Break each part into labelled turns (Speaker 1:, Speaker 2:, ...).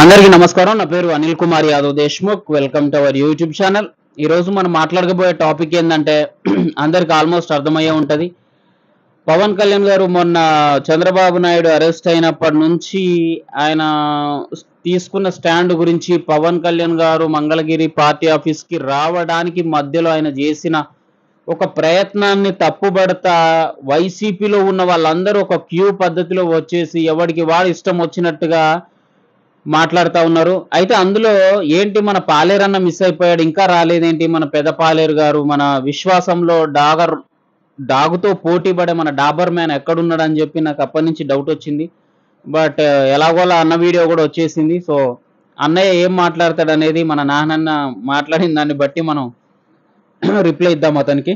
Speaker 1: అందరికీ నమస్కారం నా పేరు Anil Kumar Yadav Deshmukh welcome to our YouTube channel ఈ రోజు మనం మాట్లాడకపోయే టాపిక్ ఏంటంటే అందరికి ఆల్మోస్ట్ అర్థమయ్యే ఉంటది పవన్ కళ్యాణ్ గారు మొన్న చంద్రబాబు నాయుడు అరెస్ట్ అయినప్పటి నుంచి ఆయన తీసుకున్న స్టాండ్ గురించి పవన్ కళ్యాణ్ గారు మంగళగిరి పార్టీ ఆఫీస్ కి రావడానికి మధ్యలో ఆయన చేసిన ఒక ప్రయత్నాన్ని తప్పుబడతా వైసీపీలో ఉన్న వాళ్ళందరూ ఒక క్యూ పద్ధతిలో వచ్చేసి ఎవరికి వాడు ఇష్టం వచ్చినట్టుగా మాట్లాడుతా ఉన్నారు అయితే అందులో ఏంటి మన పాలేరన్న మిస్ అయిపోయాడు ఇంకా రాలేదేంటి మన పెద్ద పాలేరు గారు మన విశ్వాసంలో డాగర్ డాగుతో పోటీ పడే మన డాబర్ మ్యాన్ ఎక్కడున్నాడు అని చెప్పి నాకు అప్పటి నుంచి డౌట్ వచ్చింది బట్ ఎలాగోలా అన్న వీడియో కూడా వచ్చేసింది సో అన్నయ్య ఏం మాట్లాడతాడు అనేది మన నాన్నన్న మాట్లాడిన దాన్ని బట్టి మనం రిప్లై ఇద్దాం అతనికి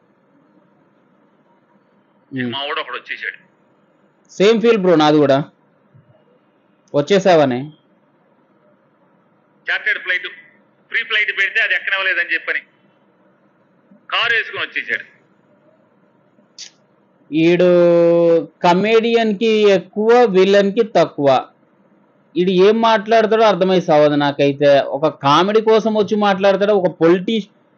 Speaker 2: మా వాడు ఒకడు వచ్చేసాడు
Speaker 1: సేమ్ ఫీల్ బ్రో నాది కూడా వచ్చేసావనే
Speaker 2: చార్టెడ్ ఫ్లైట్ ఫ్రీ ఫ్లైట్ పెడితే అది ఎక్కనివ్వలేదని చెప్పని కారు వేసుకుని వచ్చేసాడు
Speaker 1: ఈడు కమేడియన్ కి ఎక్కువ విలన్ కి తక్కువ ఈడు ఏం మాట్లాడతాడో అర్థమై సావదు నాకైతే ఒక కామెడీ కోసం వచ్చి మాట్లాడతాడో ఒక పొలిటీ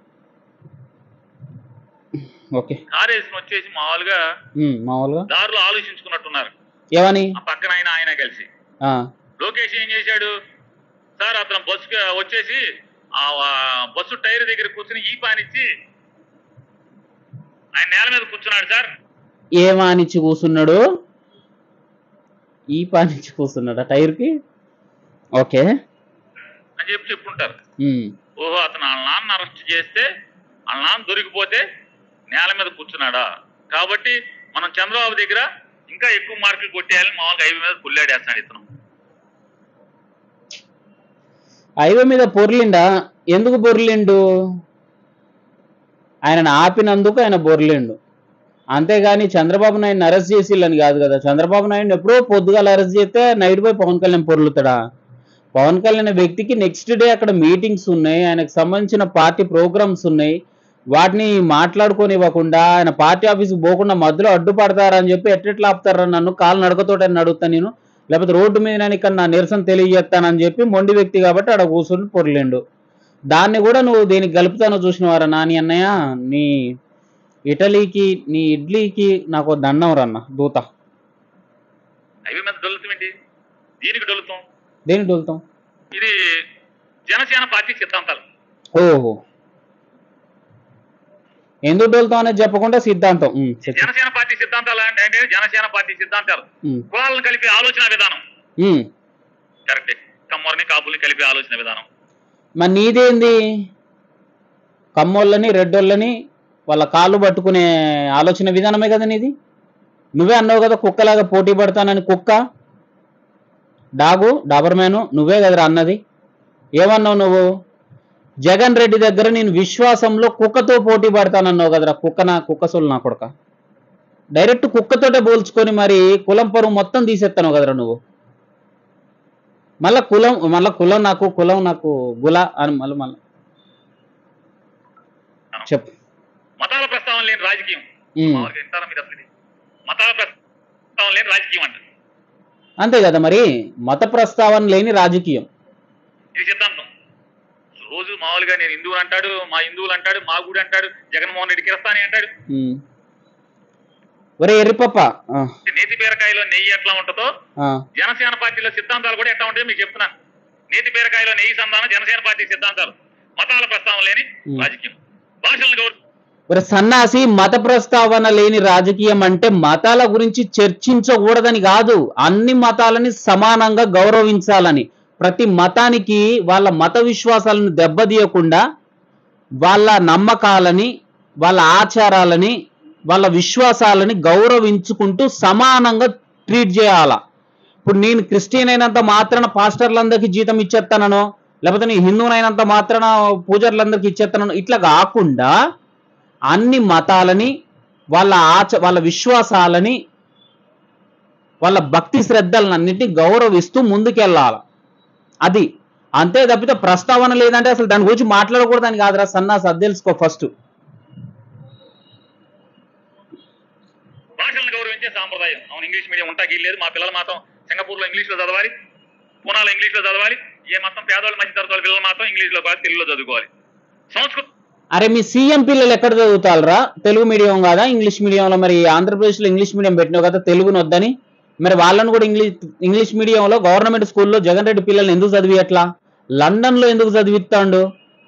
Speaker 1: ఓకే
Speaker 2: కారు వేసుకుని వచ్చేసి మామూలుగా
Speaker 1: ఉమ్, మామూలుగా
Speaker 2: దారిలో ఆలోచించుకున్నట్టున్నారు
Speaker 1: ఏమని
Speaker 2: ఆ పక్కన ఆయన ఆయన కలిసి
Speaker 1: ఆ,
Speaker 2: లోకేష్ ఏం చేశాడు సార్ అతను బస్సు వచ్చేసి ఆ ఆ బస్సు టైర్ దగ్గర కూర్చుని ఈ పానిచ్చి ఆయన నేల మీద కూర్చున్నాడు సార్
Speaker 1: ఏమానిచ్చి కూర్చున్నాడు ఈ పానిచ్చి కూర్చున్నాడు టైర్ కి ఓకే
Speaker 2: అని చెప్పి చెప్పుంటారు
Speaker 1: ఉమ్,
Speaker 2: ఓహో అతను వాళ్ళ నాన్న అరెస్ట్ చేస్తే వాళ్ళ నాన్న దొరికిపోతే నేల మీద కూర్చున్నాడా కాబట్టి మనం చంద్రబాబు దగ్గర ఇంకా ఎక్కువ మార్కులు కొట్టేయాలని మామూలుగా ఐదు మీద పుల్లాడేస్తాడు ఇతను
Speaker 1: హైవే మీద పొర్లిండా ఎందుకు బొర్లిండు ఆయనను ఆపినందుకు ఆయన బొర్లిండు అంతేగాని చంద్రబాబు నాయుడిని అరెస్ట్ చేసిల్లని కాదు కదా చంద్రబాబు నాయుడిని ఎప్పుడో పొద్దుగాల అరెస్ట్ చేస్తే నైట్ పోయి పవన్ కళ్యాణ్ పొర్లుతాడా పవన్ కళ్యాణ్ అనే వ్యక్తికి నెక్స్ట్ డే అక్కడ మీటింగ్స్ ఉన్నాయి ఆయనకు సంబంధించిన పార్టీ ప్రోగ్రామ్స్ ఉన్నాయి వాటిని మాట్లాడుకోనివ్వకుండా ఆయన పార్టీ ఆఫీస్కి పోకుండా మధ్యలో అడ్డుపడతారని చెప్పి ఎట్టెట్లా ఆపుతారా నన్ను కాలు నడకతోటని అడుగుతా నేను లేకపోతే రోడ్డు మీద నేను ఇక్కడ నా నిరసన తెలియజేస్తానని చెప్పి మొండి వ్యక్తి కాబట్టి ఆడ కూర్చొని పొరలేండు దాన్ని కూడా నువ్వు దీనికి గలుపుతానో చూసినవారా నాని అన్నయ్య నీ ఇటలీకి నీ ఇడ్లీకి నాకు ఓ దండం రన్న దూత
Speaker 2: హైవే మీద డొలుతాం ఏంటి దీనికి డొలుతాం
Speaker 1: దేనికి దొలుతాం
Speaker 2: ఇది జనసేన పార్టీ సిద్ధాంతాలు
Speaker 1: ఓహో ఎందుకు దొలుతాం అనేది చెప్పకుండా సిద్ధాంతం ఉమ్, చెప్పు.
Speaker 2: జనసేన పార్టీ సిద్ధాంతాలు అంటే అంటే జనసేన పార్టీ సిద్ధాంతాలు
Speaker 1: ఉమ్,
Speaker 2: కులాలను కలిపి ఆలోచన విధానం
Speaker 1: ఉమ్.
Speaker 2: కరెక్ట్ కమ్మరిని కాపుల్ని కలిపి ఆలోచన విధానం
Speaker 1: మరి నీదేంది కమ్మోళ్ళని రెడ్డోళ్ళని వాళ్ళ కాళ్ళు పట్టుకునే ఆలోచన విధానమే కదా నీది నువ్వే అన్నావు కదా కుక్కలాగా పోటీ పడతానని కుక్క డాగు డాబర్ మ్యాను నువ్వే కదరా అన్నది ఏమన్నావు నువ్వు జగన్ రెడ్డి దగ్గర నేను విశ్వాసంలో కుక్కతో పోటీ పడతానన్నావు కదరా కుక్క నా కుక్క సొల్లు నా కొడక డైరెక్ట్ కుక్కతోటే పోల్చుకొని మరి కులం పరువు మొత్తం తీసేస్తాను కదరా నువ్వు మళ్ళా కులం మళ్ళా కులం నాకు కులం నాకు గుల అని మళ్ళీ మళ్ళీ చెప్పు
Speaker 2: మతాల ప్రస్తావన లేని రాజకీయం
Speaker 1: ఉమ్.
Speaker 2: మామూలుగా వింటారా మీరు అసలు ఇది? మతాల ప్రస్తావన లేని రాజకీయం అంట
Speaker 1: అంతే కదా మరి మత ప్రస్తావన లేని రాజకీయం
Speaker 2: ఇది సిద్ధాంతం రోజు మామూలుగా నేను హిందువులు అంటాడు మా హిందువులు అంటాడు మా గుడి అంటాడు జగన్మోహన్ రెడ్డి కిరస్తాని అంటాడు
Speaker 1: ఉమ్. ఒరే ఎర్రిపప్ప ఆ,
Speaker 2: నేతి బీరకాయలో నెయ్యి ఎట్లా ఉంటుందో
Speaker 1: ఆ,
Speaker 2: జనసేన పార్టీలో సిద్ధాంతాలు కూడా ఎట్లా ఉంటాయో మీకు చెప్తున్నాను నేతి బీరకాయలో నెయ్యి సంధానం జనసేన పార్టీ సిద్ధాంతాలు మతాల ప్రస్తావన లేని
Speaker 1: Hmm.
Speaker 2: రాజకీయం భాషలను గౌరవ
Speaker 1: ఒరే సన్నాసి మత ప్రస్తావన లేని రాజకీయం అంటే మతాల గురించి చర్చించకూడదని కాదు అన్ని మతాలని సమానంగా గౌరవించాలని ప్రతి మతానికి వాళ్ళ మత విశ్వాసాలను దెబ్బతీయకుండా వాళ్ళ నమ్మకాలని వాళ్ళ ఆచారాలని వాళ్ళ విశ్వాసాలని గౌరవించుకుంటూ సమానంగా ట్రీట్ చేయాల ఇప్పుడు నేను క్రిస్టియన్ అయినంత మాత్రాన పాస్టర్లందరికీ జీతం ఇచ్చేస్తానో లేకపోతే నేను హిందువునైనంత మాత్రాన పూజారులందరికీ ఇచ్చేస్తానో ఇట్లా కాకుండా అన్ని మతాలని వాళ్ళ ఆచ వాళ్ళ విశ్వాసాలని వాళ్ళ భక్తి శ్రద్ధలను అన్నింటినీ గౌరవిస్తూ ముందుకెళ్ళాలి అది అంతే తప్పితే ప్రస్తావన లేదంటే అసలు దాని గురించి మాట్లాడకూడదని కాదురా సన్నాస్ అది తెలుసుకో ఫస్ట్
Speaker 2: భాషలను గౌరవించే సాంప్రదాయం అవును ఇంగ్లీష్ మీడియం ఉంటాకి లేదు మా పిల్లలు మాత్రం సింగపూర్ లో ఇంగ్లీష్ లో చదవాలి పూనాలో ఇంగ్లీష్ లో చదవాలి ఏ మొత్తం పేదవాళ్ళు మధ్య తరగతి పిల్లలు మాత్రం ఇంగ్లీష్ లో కాదు తెలుగులో చదువుకోవాలి సంస్కృతం
Speaker 1: అరే మీ సీఎం పిల్లలు ఎక్కడ చదువుతారా తెలుగు మీడియం కాదా ఇంగ్లీష్ మీడియంలో మరి ఆంధ్రప్రదేశ్లో ఇంగ్లీష్ మీడియం పెట్టినావు కదా తెలుగుని వద్దని మరి వాళ్ళని కూడా ఇంగ్లీష్ ఇంగ్లీష్ మీడియంలో గవర్నమెంట్ స్కూల్లో జగన్ రెడ్డి పిల్లల్ని ఎందుకు చదివియట్లా లండన్లో ఎందుకు చదివిస్తాడు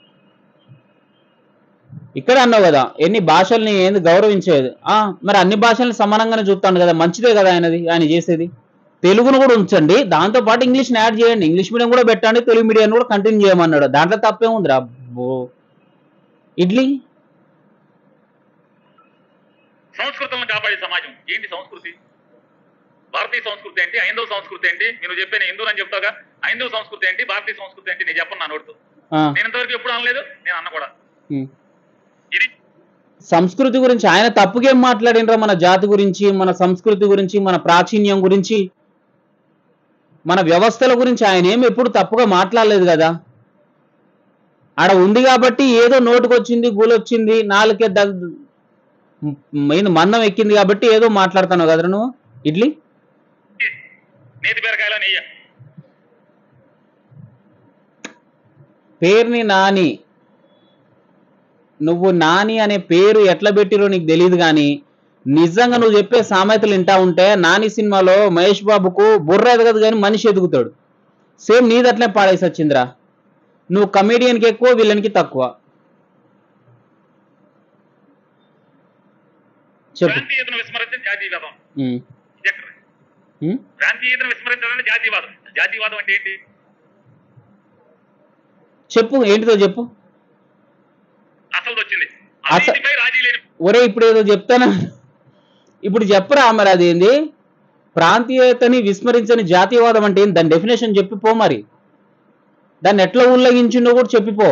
Speaker 1: ఇక్కడ అన్నావు కదా ఎన్ని భాషల్ని ఏంది గౌరవించేది ఆ మరి అన్ని భాషల్ని సమానంగానే చూస్తాడు కదా మంచిదే కదా ఆయనది ఆయన చేసేది తెలుగును కూడా ఉంచండి దాంతో పాటు ఇంగ్లీష్ని యాడ్ చేయండి ఇంగ్లీష్ మీడియం కూడా పెట్టండి తెలుగు మీడియం కూడా కంటిన్యూ చేయమన్నాడు దాంట్లో తప్పే ఉంది అబ్బో ఇడ్లీ
Speaker 2: సంస్కృతులను కాపాడే సమాజం ఏంటి సంస్కృతి భారతీయ సంస్కృతి ఏంటి ఐందవ సంస్కృతి ఏంటి నేను చెప్పాను హిందువులు అని చెప్తాగా ఐందవ సంస్కృతి ఏంటి భారతీయ సంస్కృతి ఏంటి నేను చెప్పను నా నోటితో
Speaker 1: ఆ,
Speaker 2: నేను ఇంతవరకు ఎప్పుడు అనలేదు నేను అన్న కూడా
Speaker 1: ఉమ్.
Speaker 2: ఇది
Speaker 1: సంస్కృతి గురించి ఆయన తప్పుగేం మాట్లాడినరా మన జాతి గురించి మన సంస్కృతి గురించి మన ప్రాచీన్యం గురించి మన వ్యవస్థల గురించి ఆయన ఏం ఎప్పుడు తప్పుగా మాట్లాడలేదు కదా ఆడ ఉంది కాబట్టి ఏదో నోటుకు వచ్చింది గూలొచ్చింది నాలుకే దగ్ మెయిన్ మందం ఎక్కింది కాబట్టి ఏదో మాట్లాడుతున్నావు కదరా నువ్వు ఇడ్లీ
Speaker 2: నేతి బీరకాయల నెయ్యి
Speaker 1: పేరుని నాని నువ్వు నాని అనే పేరు ఎట్లా పెట్టిరో నీకు తెలియదు కానీ నిజంగా నువ్వు చెప్పే సామెతలు వింటా ఉంటే నాని సినిమాలో మహేష్ బాబుకు బుర్ర ఎదగదు కానీ మనిషి ఎదుగుతాడు సేమ్ నీది అట్లే పాడేసి వచ్చిందిరా నువ్వు కమేడియన్కి ఎక్కువ విలన్కి తక్కువ చెప్పు
Speaker 2: ప్రాంతీయతను విస్మరించడం జాతీయవాదం
Speaker 1: ఉమ్,
Speaker 2: ఇది ఎక్కడ?
Speaker 1: ఉమ్,
Speaker 2: ప్రాంతీయతను విస్మరించడం జాతీయవాదం జాతీయవాదం అంటే ఏంటి
Speaker 1: చెప్పు ఏంటిదో చెప్పు
Speaker 2: అసలు వచ్చింది
Speaker 1: అస-
Speaker 2: అవినీతిపై రాజీ లేని
Speaker 1: ఒరే ఇప్పుడు ఏదో చెప్తానా ఇప్పుడు చెప్పరా మరి అదేంది ప్రాంతీయతని విస్మరించని జాతీయవాదం అంటే ఏంది దాని డెఫినేషన్ చెప్పిపో మరి దాన్ని ఎట్లా ఉల్లంఘించిండో కూడా చెప్పిపో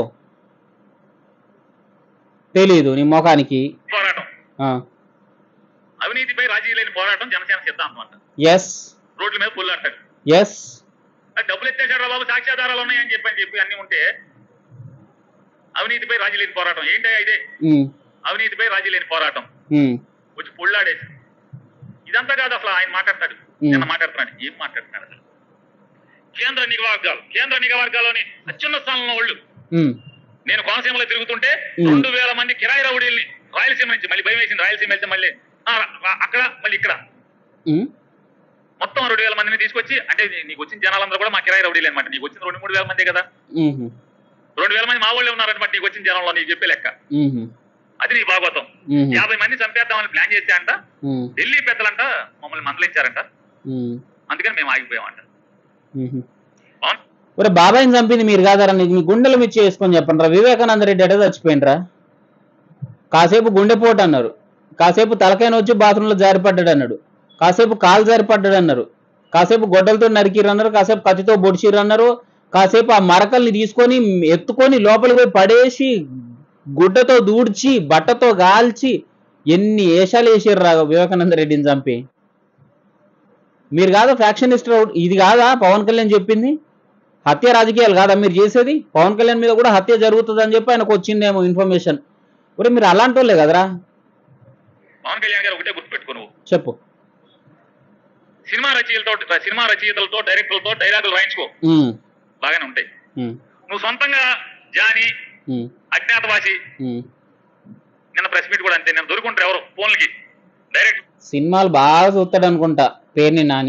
Speaker 1: తెలీదు నీ ముఖానికి
Speaker 2: పోరాటం అవినీతిపై రాజీ లేని పోరాటం జనసేన సిద్ధాంతం అంట
Speaker 1: ఎస్
Speaker 2: రోడ్ల మీద పుల్లు అంటారు
Speaker 1: ఎస్
Speaker 2: అది డబ్బులు ఎత్తేసాడు రా బాబు సాక్ష్యాధారాలు ఉన్నాయని చెప్పని చెప్పి అన్ని ఉంటే అవినీతిపై రాజీ లేని పోరాటం ఏంటయ్యా ఇదే అవినీతిపై రాజీ లేని పోరాటం వచ్చి పొళ్ళాడేసి ఇదంతా కాదు అసలు ఆయన మాట్లాడతాడు
Speaker 1: Hmm.
Speaker 2: నిన్న మాట్లాడుతున్నాడు ఏం మాట్లాడుతున్నాడు అసలు కేంద్ర నిఘా వర్గాలు కేంద్ర నిఘా వర్గాల్లోని అత్యున్నత స్థానంలో వాళ్ళు నేను కోనసీమలో తిరుగుతుంటే
Speaker 1: Hmm.
Speaker 2: రెండు వేల మంది కిరాయి రౌడీల్ని రాయలసీమ నుంచి మళ్ళీ భయం వేసింది రాయలసీమ వెళ్తే మళ్ళీ ఆ, రా- అక్కడ మళ్ళీ ఇక్కడ మొత్తం రెండు వేల మందిని తీసుకొచ్చి అంటే నీ- నీకు వచ్చిన జనాలందరూ కూడా మా కిరాయి రౌడీలు అనమాట నీకు వచ్చిన రెండు మూడు వేల మందే కదా రెండు వేల మంది మా వాళ్ళే ఉన్నారనమాట నీకు వచ్చిన జనంలో నీకు చెప్పే లెక్క అది నీ భాగవతం యాభై మంది చంపేద్దామని ప్లాన్ చేస్తే అంట ఢిల్లీ పెద్దలంట మమ్మల్ని మందలించారంట అందుకని మేము ఆగిపోయామంట అవును
Speaker 1: ఒరే బాబాయ్ని చంపింది మీరు కాదరా నీకు మీ గుండెలు మిచ్చి వేసుకొని చెప్పండి రా వివేకానంద రెడ్డి ఎట చచ్చిపోయినరా కాసేపు గుండెపోటు అన్నారు కాసేపు తలకైన వచ్చి బాత్రూంలో జారిపడ్డాడు అన్నాడు కాసేపు కాలు జారిపడ్డాడు అన్నారు కాసేపు గొడ్డలతో నరికిరు అన్నారు కాసేపు కత్తితో బొడిచిరు అన్నారు కాసేపు ఆ మరకల్ని తీసుకొని ఎత్తుకొని లోపలికి పోయి పడేసి గుడ్డతో దూడ్చి బట్టతో గాల్చి ఎన్ని వేషాలు వేసారు రా వివేకానంద రెడ్డిని చంపి మీరు కాదా ఫ్యాక్షనిస్ట్ ఇది కాదా పవన్ కళ్యాణ్ చెప్పింది హత్య రాజకీయాలు కాదా మీరు చేసేది పవన్ కళ్యాణ్ మీద కూడా హత్య జరుగుతుంది అని చెప్పి ఆయనకు వచ్చిందేమో ఇన్ఫర్మేషన్ ఒరే మీరు అలాంటి వాళ్ళే కదరా
Speaker 2: పవన్ కళ్యాణ్ గారు ఒకటే గుర్తుపెట్టుకో నువ్వు
Speaker 1: చెప్పు
Speaker 2: సినిమా రచయితలతో సినిమా రచయితలతో డైరెక్టర్లతో డైలాగులు రాయించుకో
Speaker 1: ఉమ్,
Speaker 2: బాగానే ఉంటాయి
Speaker 1: ఉమ్,
Speaker 2: నువ్వు సొంతంగా జాని
Speaker 1: ఉమ్,
Speaker 2: అజ్ఞాతవాసి
Speaker 1: ఉమ్.
Speaker 2: నిన్న ప్రెస్ మీట్ కూడా అంతే నేను దొరుకుంటారు ఎవరు ఫోన్లకి డైరెక్ట్
Speaker 1: సినిమాలు బాగా చూస్తాడు అనుకుంటా పేరుని నాని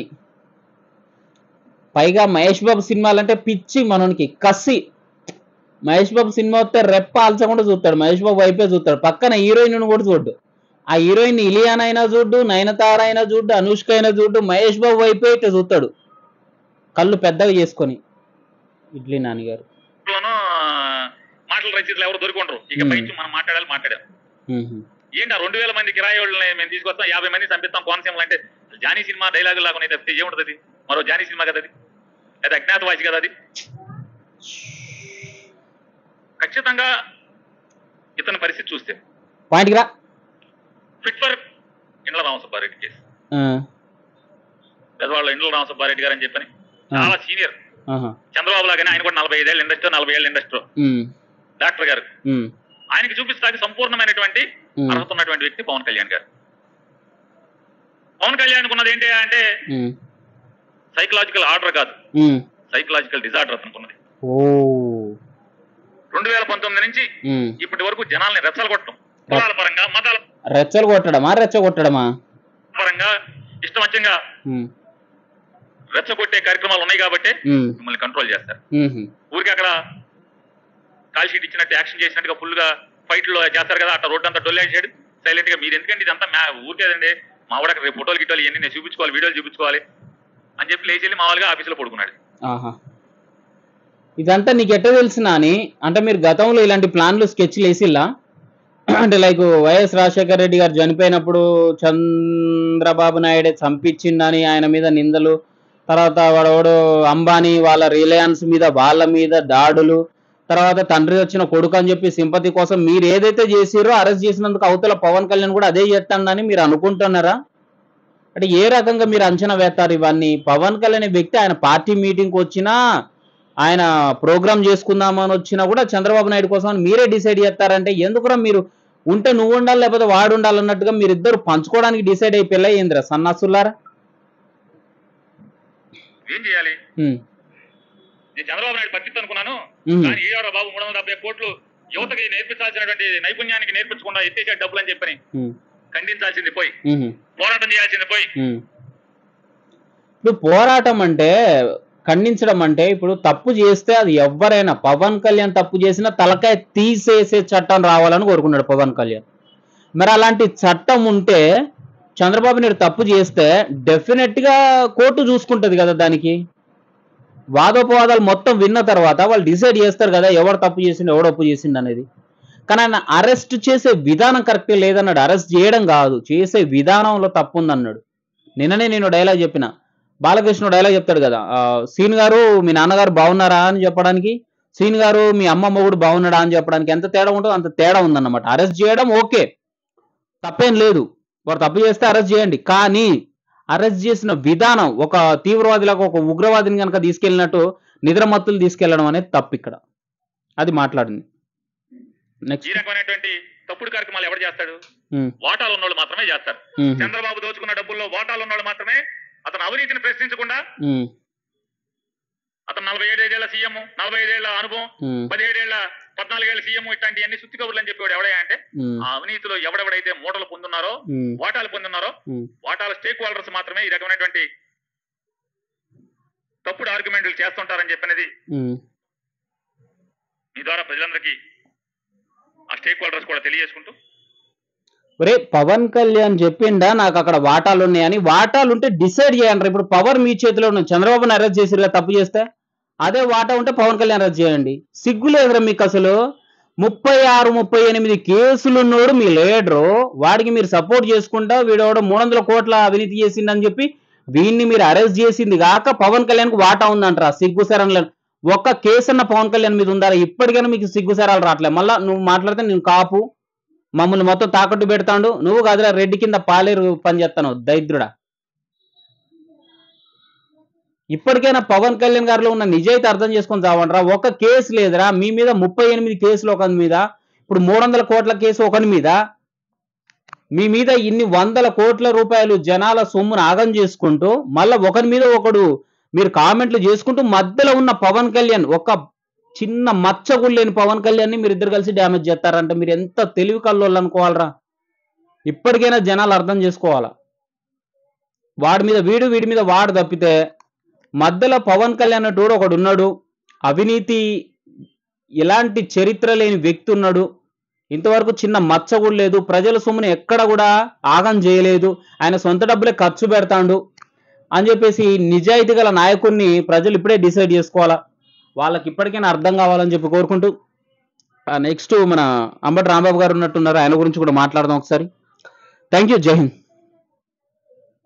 Speaker 1: పైగా మహేష్ బాబు సినిమాలు అంటే పిచ్చి మనోనికి కసి మహేష్ బాబు సినిమా వస్తే రెప్ప ఆల్చకుండా చూస్తాడు మహేష్ బాబు వైపే చూస్తాడు పక్కన హీరోయిన్ కూడా చూడ్డు ఆ హీరోయిన్ ఇలియాన్ అయినా చూడ్డు నయనతార అయినా చూడ్డు అనుష్క అయినా చూడ్డు మహేష్ బాబు వైపే ఇట్లా చూస్తాడు కళ్ళు పెద్దగా చేసుకొని ఇడ్లీ నాన్నగారు
Speaker 2: లోనూ మాటల రచయితలు ఎవరు దొరుకుంటారు ఇక
Speaker 1: Hmm.
Speaker 2: పైకి మనం మాట్లాడాలి మాట్లాడాం
Speaker 1: ఉహు.
Speaker 2: ఏంటి ఆ రెండు వేల మంది కిరాయి వాళ్ళని మేము తీసుకొస్తాం యాభై మంది చంపిస్తాం కోనసీమలు అంటే జానీ సినిమా డైలాగులు లాగా తప్పితే ఏముంటది అది మరో జానీ సినిమా కదా అది అది అజ్ఞాతవాసి కదా అది ఖచ్చితంగా ఇతని పరిస్థితి చూస్తే
Speaker 1: పాయింట్కి రా
Speaker 2: ఫిట్ ఫర్ ఇండ్ల రామసుబ్బారెడ్డి కేసు
Speaker 1: ఆ,
Speaker 2: పెద్దవాళ్ళ ఇండ్ల రామసుబ్బారెడ్డి గారు అని చెప్పని చాలా సీనియర్
Speaker 1: ఆహా.
Speaker 2: చంద్రబాబు లాగానే ఆయన కూడా నలభై ఐదేళ్ళ ఇండస్ట్రీ నలభై ఏళ్ళ ఇండస్ట్రీ
Speaker 1: ఉమ్,
Speaker 2: డాక్టర్ గారు
Speaker 1: ఉమ్,
Speaker 2: ఆయనకి చూపిస్తానికి సంపూర్ణమైనటువంటి
Speaker 1: ఉమ్,
Speaker 2: అర్హత ఉన్నటువంటి వ్యక్తి పవన్ కళ్యాణ్ గారు పవన్ కళ్యాణ్ ఉన్నది ఏంటి అంటే
Speaker 1: ఉమ్,
Speaker 2: సైకలాజికల్ ఆర్డర్ కాదు
Speaker 1: ఉమ్,
Speaker 2: సైకలాజికల్ డిజార్డర్ అతనుకున్నది
Speaker 1: ఓ
Speaker 2: రెండు వేల పంతొమ్మిది నుంచి
Speaker 1: ఉమ్.
Speaker 2: ఇప్పటి వరకు జనాల్ని రెచ్చలగొట్టడం కులాల పరంగా మతాల
Speaker 1: రెచ్చలు కొట్టడమా రెచ్చ కొట్టడమా
Speaker 2: పరంగా ఇష్టమచ్చంగా
Speaker 1: ఉమ్.
Speaker 2: రెచ్చగొట్టే కార్యక్రమాలు ఉన్నాయి కాబట్టి
Speaker 1: ఉమ్.
Speaker 2: మిమ్మల్ని కంట్రోల్ చేస్తారు
Speaker 1: ఉమ్హు.
Speaker 2: ఊరికి అక్కడ కాల్ షీట్ ఇచ్చినట్టు యాక్షన్ చేసినట్టుగా ఫుల్ గా ఫైట్ లో చేస్తారు కదా అట్లా రోడ్ అంతా డొల్లేసాడు సైలెంట్ గా మీరు ఎందుకంటే ఇదంతా మ్యా ఊరికేదండి మా వాడు అక్కడ రేపు ఫోటోలు గిట్టోలు ఇవన్నీ నేను చూపించుకోవాలి వీడియోలు చూపించుకోవాలి అని చెప్పి లేచి వెళ్ళి మా వాళ్ళగా ఆఫీసులో పడుకున్నాడు
Speaker 1: ఆహా ఇదంతా నీకు ఎట్ట తెలిసిన అని అంటే మీరు గతంలో ఇలాంటి ప్లాన్లు స్కెచ్లు వేసిల్లా అంటే లైక్ వైఎస్ రాజశేఖర రెడ్డి గారు చనిపోయినప్పుడు చంద్రబాబు నాయుడే చంపించిండని ఆయన మీద నిందలు తర్వాత వాడవాడు అంబానీ వాళ్ళ రిలయన్స్ మీద వాళ్ళ మీద దాడులు తర్వాత తండ్రి వచ్చిన కొడుకు అని చెప్పి సింపతి కోసం మీరు ఏదైతే చేసిరో అరెస్ట్ చేసినందుకు అవతల పవన్ కళ్యాణ్ కూడా అదే చేస్తాడని మీరు అనుకుంటున్నారా అంటే ఏ రకంగా మీరు అంచనా వేస్తారు ఇవన్నీ పవన్ కళ్యాణ్ అనే వ్యక్తి ఆయన పార్టీ మీటింగ్కి వచ్చినా ఆయన ప్రోగ్రామ్ చేసుకుందామని వచ్చినా కూడా చంద్రబాబు నాయుడు కోసం అని మీరే డిసైడ్ చేస్తారంటే ఎందుకురా మీరు ఉంటే నువ్వు ఉండాలి లేకపోతే వాడు ఉండాలి అన్నట్టుగా మీరు ఇద్దరు పంచుకోవడానికి డిసైడ్ అయిపోయి ఏంద్రా సన్నాసులారా
Speaker 2: ఏం చేయాలి
Speaker 1: ఉమ్,
Speaker 2: నేను చంద్రబాబు నాయుడు పచ్చిత్తు అనుకున్నాను
Speaker 1: ఉమ్,
Speaker 2: కానీ ఏడో బాబు మూడు వందల డెబ్బై కోట్లు యువతకి నేర్పించాల్సినటువంటి నైపుణ్యానికి నేర్పించకుండా ఎత్తేసే డబ్బులు అని చెప్పని
Speaker 1: ఉమ్,
Speaker 2: ఖండించాల్సింది పోయి
Speaker 1: ఉమ్,
Speaker 2: పోరాటం చేయాల్సింది పోయి
Speaker 1: ఉమ్. ఇప్పుడు పోరాటం అంటే ఖండించడం అంటే ఇప్పుడు తప్పు చేస్తే అది ఎవరైనా పవన్ కళ్యాణ్ తప్పు చేసినా తలకాయ తీసేసే చట్టం రావాలని కోరుకున్నాడు పవన్ కళ్యాణ్ మరి అలాంటి చట్టం ఉంటే చంద్రబాబు నాయుడు తప్పు చేస్తే డెఫినెట్ గా కోర్టు చూసుకుంటది కదా దానికి వాదోపవాదాలు మొత్తం విన్న తర్వాత వాళ్ళు డిసైడ్ చేస్తారు కదా ఎవరు తప్పు చేసిండు ఎవడు తప్పు చేసిండు అనేది కానీ ఆయన అరెస్ట్ చేసే విధానం కరెక్ట్ లేదన్నాడు అరెస్ట్ చేయడం కాదు చేసే విధానంలో తప్పు ఉందన్నాడు నిన్ననే నేను డైలాగ్ చెప్పిన బాలకృష్ణ డైలాగ్ చెప్తాడు కదా ఆ, సీన్ గారు మీ నాన్నగారు బాగున్నారా అని చెప్పడానికి సీన్ గారు మీ అమ్మ మొగుడు బాగున్నాడా అని చెప్పడానికి ఎంత తేడా ఉంటుందో అంత తేడా ఉందన్నమాట అరెస్ట్ చేయడం ఓకే తప్పేం లేదు వారు తప్పు చేస్తే అరెస్ట్ చేయండి కానీ అరెస్ట్ చేసిన విధానం ఒక తీవ్రవాదిలాగా ఒక ఉగ్రవాదిని కనుక తీసుకెళ్ళినట్టు నిద్రమత్తులు తీసుకెళ్లడం అనేది తప్పు ఇక్కడ అది మాట్లాడింది
Speaker 2: ఈ
Speaker 1: నెక్స్ట్
Speaker 2: రకమైనటువంటి తప్పుడు కార్యక్రమాలు ఎవరు చేస్తాడు వాటాలు ఉన్నోళ్ళు మాత్రమే చేస్తారు చంద్రబాబు దోచుకున్న డబ్బుల్లో వాటాలు ఉన్నోళ్ళు మాత్రమే అతను అవినీతిని ప్రశ్నించకుండా అతను నలభై ఏడేళ్ల సీఎం నలభై ఐదేళ్ల అనుభవం పదిహేడేళ్ల పద్నాలుగేళ్ల సీఎం ఇట్లాంటి సుత్తి కబుర్లు అని చెప్పేవాడు ఎవడయ్యా అంటే ఆ అవినీతిలో ఎవడెవడైతే మూటలు పొందున్నారో వాటాలు పొందున్నారో వాటాల స్టేక్ హోల్డర్స్ మాత్రమే ఈ రకమైనటువంటి తప్పుడు ఆర్గ్యుమెంట్లు చేస్తుంటారని చెప్పినది మీ ద్వారా ప్రజలందరికీ ఆ స్టేక్ హోల్డర్స్ కూడా తెలియజేసుకుంటూ
Speaker 1: ఒరే పవన్ కళ్యాణ్ చెప్పిండా నాకు అక్కడ వాటాలు ఉన్నాయని వాటాలు ఉంటే డిసైడ్ చేయండి ఇప్పుడు పవర్ మీ చేతిలో ఉంది చంద్రబాబుని అరెస్ట్ చేసిరుగా తప్పు చేస్తే అదే వాటా ఉంటే పవన్ కళ్యాణ్ అరెస్ట్ చేయండి సిగ్గు లేదురా మీకు అసలు ముప్పై ఆరు ముప్పై ఎనిమిది కేసులు ఉన్నోడు మీ లీడరు వాడికి మీరు సపోర్ట్ చేసుకుంటా వీడోడు మూడు వందల కోట్ల అవినీతి చేసిండని చెప్పి వీడిని మీరు అరెస్ట్ చేసింది కాక పవన్ కళ్యాణ్ కు వాటా ఉందంటారా సిగ్గు సరణ ఒక్క కేసు అన్న పవన్ కళ్యాణ్ మీద ఉందా ఇప్పటికైనా మీకు సిగ్గు సరాలు రావట్లే మళ్ళా నువ్వు మాట్లాడితే నేను కాపు మమ్మల్ని మొత్తం తాకట్టు పెడతాడు నువ్వు కాదురా రెడ్డి కింద పాలేరు పని చేస్తాను దరిద్రుడా ఇప్పటికైనా పవన్ కళ్యాణ్ గారిలో ఉన్న నిజాయితీ అర్థం చేసుకొని చావండ్రా ఒక కేసు లేదురా మీ మీద ముప్పై ఎనిమిది కేసులు ఒకని మీద ఇప్పుడు మూడు వందల కోట్ల కేసు ఒకని మీద మీ మీద ఇన్ని వందల కోట్ల రూపాయలు జనాల సొమ్మును ఆగం చేసుకుంటూ మళ్ళా ఒకరి మీద ఒకడు మీరు కామెంట్లు చేసుకుంటూ మధ్యలో ఉన్న పవన్ కళ్యాణ్ ఒక చిన్న మచ్చ కూడా లేని పవన్ కళ్యాణ్ ని మీరు ఇద్దరు కలిసి డ్యామేజ్ చేస్తారంటే మీరు ఎంత తెలివి కల్లోళ్ళు అనుకోవాలరా ఇప్పటికైనా జనాలు అర్థం చేసుకోవాలా వాడి మీద వీడు వీడి మీద వాడు తప్పితే మధ్యలో పవన్ కళ్యాణ్ టూర్ ఒకడు ఉన్నాడు అవినీతి ఎలాంటి చరిత్ర లేని వ్యక్తి ఉన్నాడు ఇంతవరకు చిన్న మచ్చ కూడా లేదు ప్రజల సొమ్ముని ఎక్కడ కూడా ఆగం చేయలేదు ఆయన సొంత డబ్బులే ఖర్చు పెడతాడు అని చెప్పేసి నిజాయితీ గల నాయకుడిని ప్రజలు ఇప్పుడే డిసైడ్ చేసుకోవాలా వాళ్ళకి ఇప్పటికైనా అర్థం కావాలని చెప్పి కోరుకుంటూ నెక్స్ట్ మన అంబటి రాంబాబు గారు ఉన్నట్టున్నారు ఆయన గురించి కూడా మాట్లాడదాం ఒకసారి థ్యాంక్ యూ జై హింద్